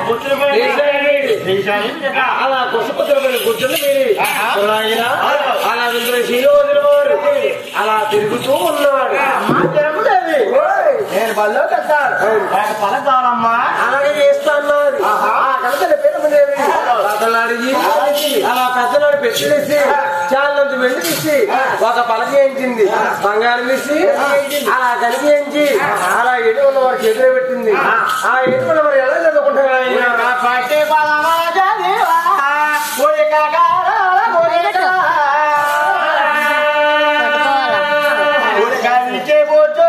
కూర్చుని అలా కుసపుత్రమైన కూర్చుని మీరు ఆహా. ఆయన అలా వింటున్న శ్రీనివాసులు వారు అలా తిరుగుతూ ఉన్నాడు జరగలేదు నేను బల్లో కట్టాను నాకు పని కావాలమ్మా అలాగే చేస్తా అన్నారు ఆహా. ఆ కలకల పేరమనేవి కథలాడిగి అలా పెద్దలాడి పెట్టులేసి చాలా వెండి తీసి ఒక పలక వేయించింది బంగారం తీసి అలా కలిపేయించి అలా ఎటు ఉన్న వారికి ఎదురు పెట్టింది ఆ ఎటు ఉన్న వారు ఎలా చదువుకుంటారు ఆయన పట్టే పదమా చదివా కోరిక కావాలా కోరిక కోరిక విచ్చే పోచో